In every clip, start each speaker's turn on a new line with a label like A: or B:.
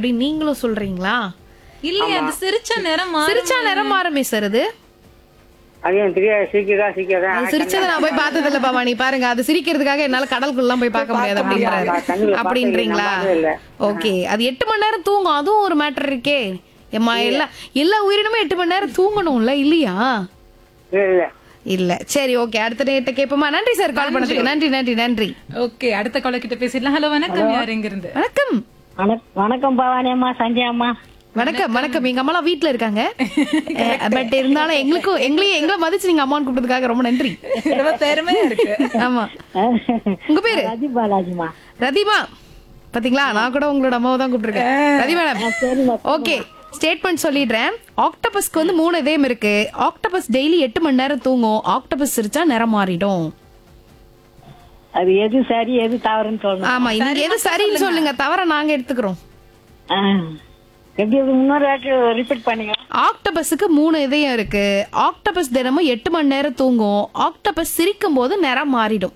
A: அப்படின்னு நீங்களும் சொல்றீங்களா
B: இல்லையே அது சிரிச்ச நேரம் மாறும்.
A: சிரிச்சா நிறம் மாறுமே சார் அது
C: அது எனக்கு தெரியாது சிரிக்கிறதா சிரிக்கிறதா
A: அது சிரிச்சதை நான் போய் பார்த்தது இல்ல பாவாணி பாருங்க அது சிரிக்கிறதுக்காக என்னால கடலுக்குள்ள போய் பார்க்க முடியாது அப்படின்றாரு
C: நான் கண்ணுல பார்த்தது
A: அப்படின்றீங்களா
C: நான் பார்த்ததே இல்ல.
A: ஓகே அது எட்டு மணி நேரம் தூங்கும் அதுவும் ஒரு மேட்டர் இருக்கே எம்மா எல்லா எல்லா உயிரினமும் எட்டு மணி நேரம் தூங்கணும்ல இல்லையா
C: இல்ல இல்ல
A: இல்ல சரி ஓகே அடுத்த நேரத்தை கேட்போமா நன்றி சார் கால் பண்ணதுக்கு நன்றி நன்றி நன்றி
B: ஓகே அடுத்த கால கிட்ட பேசிடலாம் ஹலோ வணக்கம் யார் எங்க இருந்து
A: வணக்கம்
C: வணக்கம் பவானி அம்மா சஞ்சய் அம்மா
A: வணக்கம் வணக்கம் எங்க அம்மாலாம் வீட்ல இருக்காங்க பட் இருந்தாலும் எங்களுக்கும் எங்களையும் எங்களை மதிச்சு நீங்க அம்மான்னு கூப்பிட்டதுக்காக ரொம்ப நன்றி
B: ரொம்ப பெருமையா இருக்கு
A: ஆமா உங்க பேரு
C: ரதி பாலாஜிமா
A: ரதிமா பாத்தீங்களா நான் கூட உங்களோட அம்மாவை தான் கூப்பிட்டுருக்கேன் ரதி மேடம் ஓகே ஸ்டேட்மெண்ட் சொல்லிடுறேன் ஆக்டோபஸ்க்கு வந்து மூணு இதயம் இருக்கு ஆக்டோபஸ் டெய்லி எட்டு மணி நேரம் தூங்கும் ஆக்டோபஸ் சிரிச்சா நிறம் மாறிடும்
C: அது எது சரி எது தவறுன்னு சொல்லணும்
A: ஆமா நீங்க எது சரின்னு சொல்லுங்க தவிர நாங்க எடுத்துக்கிறோம்
C: ஆ. எப்படி எப்படி இன்னொரு வாட்டி ரிப்பீட் பண்ணுங்க
A: ஆக்டோபஸுக்கு மூணு இதயம் இருக்கு ஆக்டோபஸ் தினமும் எட்டு மணி நேரம் தூங்கும் ஆக்டோபஸ் சிரிக்கும் போது நிறம் மாறிடும்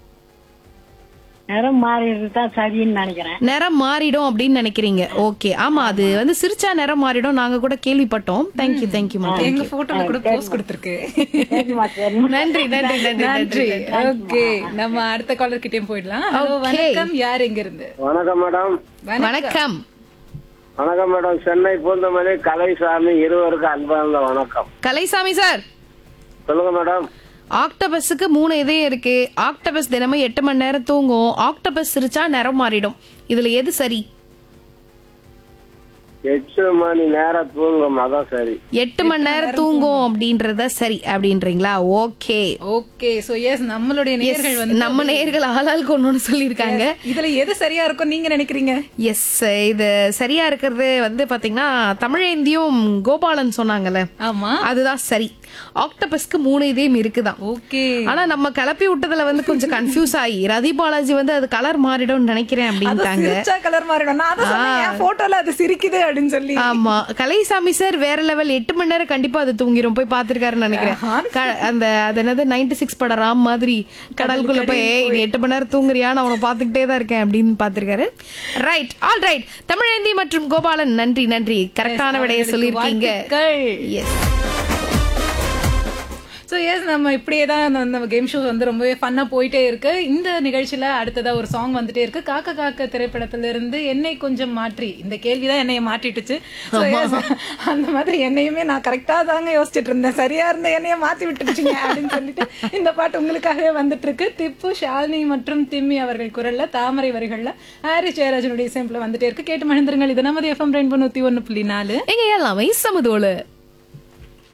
C: நேரம் மாறிடுறது தான் சரின்னு நினைக்கிறேன்
A: நிறம் மாறிடும் அப்படின்னு நினைக்கிறீங்க ஓகே ஆமா அது வந்து சிரிச்சா நிறம் மாறிடும் நாங்க கூட கேள்விப்பட்டோம் தேங்க்யூ தேங்க்யூ மேம்
B: எங்க போட்டோல கூட போஸ்ட் கொடுத்திருக்கு
C: சரிம்மா சரிம்மா
A: நன்றி நன்றி நன்றி
B: நன்றி
A: நன்றி
B: ஓகே நம்ம அடுத்த காலர் கிட்டயும் போயிடலாம் ஹலோ
A: Okay.
B: வணக்கம் யார் எங்க இருந்து
D: வணக்கம் மேடம்
A: வணக்கம்
D: வணக்கம் மேடம் சென்னை பூந்தமல்லி கலைசாமி இருவருக்கும் அன்பார்ந்த வணக்கம்
A: கலைசாமி சார்
D: சொல்லுங்க மேடம்
A: ஆக்டோபஸுக்கு மூணு இதயம் இருக்கு ஆக்டோபஸ் தினமும் எட்டு மணி நேரம் தூங்கும் ஆக்டோபஸ் சிரிச்சா நிறம் மாறிடும் இதுல எது சரி
D: எட்டு மணி நேரம் தூங்கும் அதான் சரி
A: எட்டு மணி நேரம் தூங்கும் அப்படின்றத சரி அப்படின்றீங்களா ஓகே
B: ஓகே சோ எஸ் நம்மளுடைய நேர்கள் வந்து
A: நம்ம நேர்கள் ஆளாளுக்கு ஒண்ணு சொல்லியிருக்காங்க
B: இதுல எது சரியா இருக்கும் நீங்க நினைக்கிறீங்க
A: எஸ் இது சரியா இருக்கிறது வந்து பாத்தீங்கன்னா தமிழேந்தியும் கோபாலன் சொன்னாங்கல்ல
B: ஆமா
A: அதுதான் சரி ஆக்டோபஸ்க்கு மூணு இதயம் இருக்குதான்
B: ஓகே
A: ஆனா நம்ம கிளப்பி விட்டதுல வந்து கொஞ்சம் கன்ஃபியூஸ் ஆகி ரதி பாலாஜி வந்து அது கலர் மாறிடும்னு நினைக்கிறேன் அப்படின்ட்டாங்க
B: சிரிச்சா கலர் மாறிடும் நான் அதான் சொன்னேன் என் போட்டோல அது சிரிக்குது அப்படின்னு சொல்லி
A: ஆமா கலைசாமி சார் வேற லெவல் எட்டு மணி நேரம் கண்டிப்பா அது தூங்கிரும் போய் பாத்திருக்காருன்னு நினைக்கிறேன் க- அந்த அது என்னது நைன்டி சிக்ஸ் பட ராம் மாதிரி கடலுக்குள்ள போய் "ஏய், நீ எட்டு மணி நேரம் தூங்குறியா நான் உன பாத்துக்கிட்டே தான் இருக்கேன் அப்படின்னு பாத்திருக்காரு ரைட் ஆல் ரைட் தமிழேந்தி மற்றும் கோபாலன் நன்றி நன்றி கரெக்டான விடையை சொல்லியிருக்கீங்க எஸ்
B: ஸோ எஸ் நம்ம இப்படியே தான் அந்த- அந்த கேம் ஷோ வந்து ரொம்பவே ஃபன்னாக போயிட்டே இருக்கு இந்த நிகழ்ச்சியில அடுத்ததா ஒரு சாங் வந்துட்டே இருக்கு காக்க காக்க திரைப்படத்துல இருந்து என்னை கொஞ்சம் மாற்றி இந்த கேள்வி தான் என்னைய மாற்றிட்டுச்சு So, yes, அந்த மாதிரி என்னையுமே நான் கரெக்டாக தாங்க யோசிச்சுட்டு இருந்தேன் சரியா இருந்த என்னைய மாத்தி விட்டுருச்சுங்க அப்படின்னு சொல்லிட்டு இந்த பாட்டு உங்களுக்காகவே வந்துட்டு இருக்கு திப்பு ஷாலினி மற்றும் திம்மி அவர்கள் குரல்ல தாமரை வரிகள்ல ஹாரி ஜெயராஜனுடைய இசையமைப்புல வந்துட்டே இருக்கு கேட்டு மகிழ்ந்துருங்கள் இது நமது எஃப்எம் ரெயின்போ நூத்தி ஒன்னு புள்ளி நாலு
A: எங்க எல்லாமே சமதோல